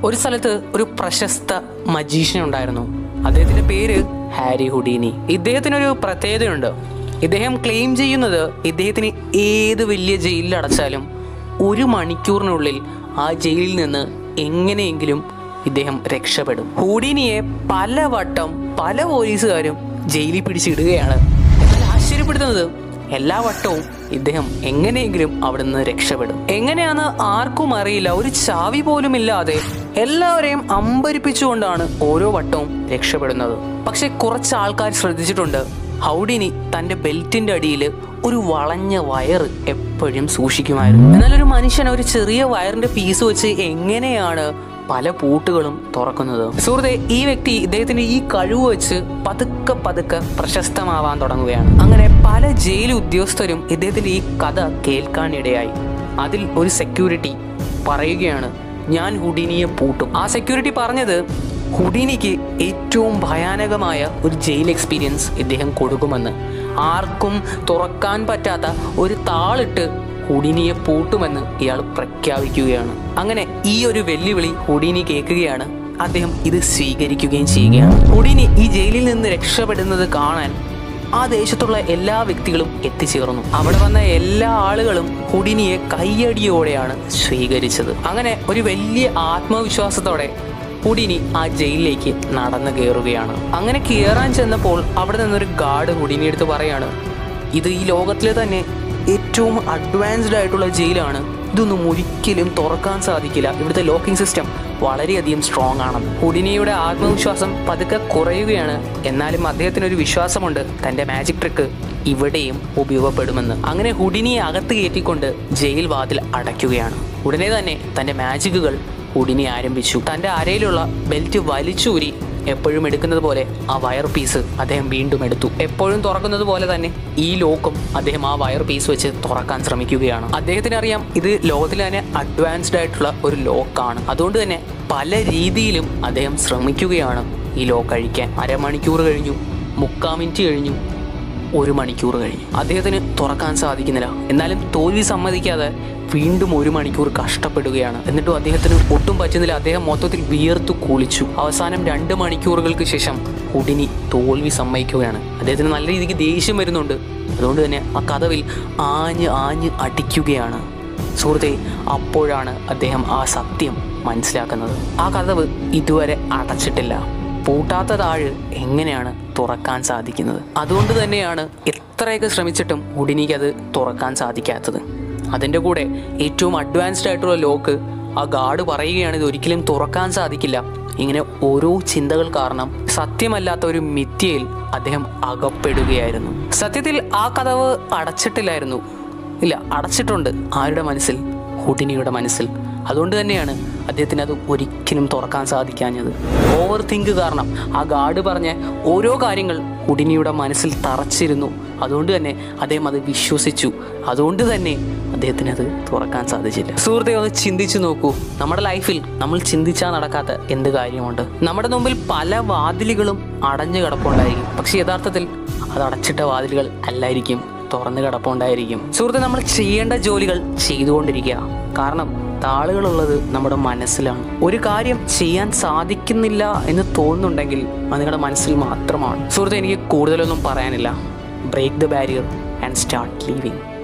ഒരു സ്ഥലത്ത് ഒരു പ്രശസ്ത മജീഷ്യൻ ഉണ്ടായിരുന്നു അദ്ദേഹത്തിന്റെ പേര് ഹാരി ഹുഡീനി ഇദ്ദേഹത്തിനൊരു പ്രത്യേകതയുണ്ട് ഇദ്ദേഹം ക്ലെയിം ചെയ്യുന്നത് ഇദ്ദേഹത്തിന് ഏത് വലിയ ജയിലിൽ അടച്ചാലും ഒരു മണിക്കൂറിനുള്ളിൽ ആ ജയിലിൽ നിന്ന് എങ്ങനെയെങ്കിലും ഇദ്ദേഹം രക്ഷപ്പെടും ഹൂഡിനിയെ പലവട്ടം പല പോലീസുകാരും ജയിലിൽ പിടിച്ചിടുകയാണ് എന്നാൽ ആശ്ചര്യപ്പെടുത്തുന്നത് എല്ലാ വട്ടവും ഇദ്ദേഹം എങ്ങനെയെങ്കിലും അവിടെ നിന്ന് രക്ഷപ്പെടും എങ്ങനെയാന്ന് ആർക്കും അറിയില്ല ഒരു ചാവി പോലും ഇല്ലാതെ എല്ലാവരെയും അമ്പരിപ്പിച്ചുകൊണ്ടാണ് ഓരോ വട്ടവും രക്ഷപ്പെടുന്നത് പക്ഷെ കുറച്ച് ആൾക്കാർ ശ്രദ്ധിച്ചിട്ടുണ്ട് ഹൗഡിനി തന്റെ ബെൽറ്റിന്റെ അടിയിൽ ഒരു വളഞ്ഞ വയർ എപ്പോഴും സൂക്ഷിക്കുമായിരുന്നു എന്നാൽ ഒരു മനുഷ്യൻ ഒരു ചെറിയ വയറിന്റെ പീസ് വെച്ച് എങ്ങനെയാണ് പല പൂട്ടുകളും തുറക്കുന്നത് സുഹൃത്തെ ഈ വ്യക്തി ഇദ്ദേഹത്തിന്റെ ഈ കഴിവ് വെച്ച് പതുക്കെ പതുക്കെ പ്രശസ്തമാവാൻ തുടങ്ങുകയാണ് അങ്ങനെ പല ജയിൽ ഉദ്യോഗസ്ഥരും ഇദ്ദേഹത്തിന്റെ ഈ കഥ കേൾക്കാനിടയായി അതിൽ ഒരു സെക്യൂരിറ്റി പറയുകയാണ് ഞാൻ ഹുഡിനിയെ പൂട്ടും ആ സെക്യൂരിറ്റി പറഞ്ഞത് ഹുഡിനിക്ക് ഏറ്റവും ഭയാനകമായ ഒരു ജയിൽ എക്സ്പീരിയൻസ് ഇദ്ദേഹം കൊടുക്കുമെന്ന് ആർക്കും തുറക്കാൻ പറ്റാത്ത ഒരു താളിട്ട് ഹുഡിനിയെ പൂട്ടുമെന്ന് ഇയാൾ പ്രഖ്യാപിക്കുകയാണ് അങ്ങനെ ഈ ഒരു വെല്ലുവിളി ഹുഡിനി കേൾക്കുകയാണ് അദ്ദേഹം ഇത് സ്വീകരിക്കുകയും ചെയ്യുകയാണ് ഹുഡിനി ഈ ജയിലിൽ നിന്ന് രക്ഷപ്പെടുന്നത് കാണാൻ ആ ദേശത്തുള്ള എല്ലാ വ്യക്തികളും എത്തിച്ചേർന്നു അവിടെ വന്ന എല്ലാ ആളുകളും ഹുഡിനിയെ കയ്യടിയോടെയാണ് സ്വീകരിച്ചത് അങ്ങനെ ഒരു വലിയ ആത്മവിശ്വാസത്തോടെ ഹുഡിനി ആ ജയിലിലേക്ക് നടന്നു കയറുകയാണ് അങ്ങനെ കയറാൻ ചെന്നപ്പോൾ അവിടെ നിന്നൊരു ഗാർഡ് ഹുഡിനി എടുത്ത് പറയാണ് ഇത് ഈ ലോകത്തിലെ തന്നെ ഏറ്റവും അഡ്വാൻസ്ഡ് ആയിട്ടുള്ള ജയിലാണ് ഇതൊന്നും ഒരിക്കലും തുറക്കാൻ സാധിക്കില്ല ഇവിടുത്തെ ലോക്കിംഗ് സിസ്റ്റം വളരെയധികം സ്ട്രോങ് ആണ് ഹുഡിനിയുടെ ആത്മവിശ്വാസം പതുക്കെ കുറയുകയാണ് എന്നാലും അദ്ദേഹത്തിന് ഒരു വിശ്വാസമുണ്ട് തന്റെ മാജിക് ട്രിക്ക് ഇവിടെയും ഉപയോഗപ്പെടുമെന്ന് അങ്ങനെ ഹുഡിനിയെ അകത്ത് കയറ്റിക്കൊണ്ട് ജയിൽ വാതിൽ അടയ്ക്കുകയാണ് ഉടനെ തന്നെ തന്റെ മാജിക്കുകൾ ഹുഡിനി ആരംഭിച്ചു തന്റെ അരയിലുള്ള ബെൽറ്റ് വലിച്ചൂരി എപ്പോഴും എടുക്കുന്നത് പോലെ ആ വയർ പീസ് അദ്ദേഹം വീണ്ടും എടുത്തു എപ്പോഴും തുറക്കുന്നത് പോലെ തന്നെ ഈ ലോക്കും അദ്ദേഹം ആ വയർ പീസ് വെച്ച് തുറക്കാൻ ശ്രമിക്കുകയാണ് അദ്ദേഹത്തിന് അറിയാം ഇത് ലോകത്തിലെ തന്നെ അഡ്വാൻസ്ഡ് ആയിട്ടുള്ള ഒരു ലോക്കാണ് അതുകൊണ്ട് തന്നെ പല രീതിയിലും അദ്ദേഹം ശ്രമിക്കുകയാണ് ഈ ലോക്ക് അഴിക്കാൻ അരമണിക്കൂർ കഴിഞ്ഞു മുക്കാൽ മിനിറ്റ് കഴിഞ്ഞു ഒരു മണിക്കൂർ കഴിഞ്ഞു അദ്ദേഹത്തിന് തുറക്കാൻ സാധിക്കുന്നില്ല എന്നാലും തോൽവി സമ്മതിക്കാതെ വീണ്ടും ഒരു മണിക്കൂർ കഷ്ടപ്പെടുകയാണ് എന്നിട്ടും അദ്ദേഹത്തിന് ഒട്ടും പറ്റുന്നില്ല അദ്ദേഹം മൊത്തത്തിൽ വിയർത്തു കുളിച്ചു അവസാനം രണ്ട് മണിക്കൂറുകൾക്ക് ശേഷം ഉടിനി തോൽവി സമ്മതിക്കുകയാണ് അദ്ദേഹത്തിന് നല്ല രീതിക്ക് ദേഷ്യം വരുന്നുണ്ട് അതുകൊണ്ട് തന്നെ ആ കഥവിൽ ആഞ്ഞ് ആഞ്ഞ് അടിക്കുകയാണ് സുഹൃത്തെ അപ്പോഴാണ് അദ്ദേഹം ആ സത്യം മനസ്സിലാക്കുന്നത് ആ കഥവ് ഇതുവരെ അടച്ചിട്ടില്ല പൂട്ടാത്ത താഴ് എങ്ങനെയാണ് തുറക്കാൻ സാധിക്കുന്നത് അതുകൊണ്ട് തന്നെയാണ് എത്രയൊക്കെ ശ്രമിച്ചിട്ടും ഉടിനിക്ക് അത് തുറക്കാൻ സാധിക്കാത്തത് അതിൻ്റെ കൂടെ ഏറ്റവും അഡ്വാൻസ്ഡ് ആയിട്ടുള്ള ലോക്ക് ആ ഗാർഡ് പറയുകയാണ് ഇത് ഒരിക്കലും തുറക്കാൻ സാധിക്കില്ല ഇങ്ങനെ ഓരോ ചിന്തകൾ കാരണം സത്യമല്ലാത്ത ഒരു മിഥ്യയിൽ അദ്ദേഹം അകപ്പെടുകയായിരുന്നു സത്യത്തിൽ ആ കഥവ് അടച്ചിട്ടില്ലായിരുന്നു ഇല്ല അടച്ചിട്ടുണ്ട് ആരുടെ മനസ്സിൽ ഹുഡിനിയുടെ മനസ്സിൽ അതുകൊണ്ട് തന്നെയാണ് അദ്ദേഹത്തിന് അത് ഒരിക്കലും തുറക്കാൻ സാധിക്കാഞ്ഞത് ഓവർ തിങ്ക് കാരണം ആ ഗാർഡ് പറഞ്ഞ ഓരോ കാര്യങ്ങൾ ഹുഡിനിയുടെ മനസ്സിൽ തറച്ചിരുന്നു അതുകൊണ്ട് തന്നെ അദ്ദേഹം അത് വിശ്വസിച്ചു അതുകൊണ്ട് തന്നെ അദ്ദേഹത്തിന് അത് തുറക്കാൻ സാധിച്ചില്ല സുഹൃത്തെ ഒന്ന് ചിന്തിച്ചു നോക്കൂ നമ്മുടെ ലൈഫിൽ നമ്മൾ ചിന്തിച്ചാൽ നടക്കാത്ത എന്ത് കാര്യമുണ്ട് നമ്മുടെ മുമ്പിൽ പല വാതിലുകളും അടഞ്ഞു കിടപ്പുണ്ടായിരിക്കും പക്ഷെ യഥാർത്ഥത്തിൽ അത് അടച്ചിട്ട വാതിലുകൾ അല്ലായിരിക്കും തുറന്നു കിടപ്പുണ്ടായിരിക്കും സുഹൃത്തെ നമ്മൾ ചെയ്യേണ്ട ജോലികൾ ചെയ്തുകൊണ്ടിരിക്കുക കാരണം താളുകളുള്ളത് നമ്മുടെ മനസ്സിലാണ് ഒരു കാര്യം ചെയ്യാൻ സാധിക്കുന്നില്ല എന്ന് തോന്നുന്നുണ്ടെങ്കിൽ അത് നിങ്ങളുടെ മനസ്സിൽ മാത്രമാണ് സുഹൃത്തെ എനിക്ക് കൂടുതലൊന്നും പറയാനില്ല break the barrier and start living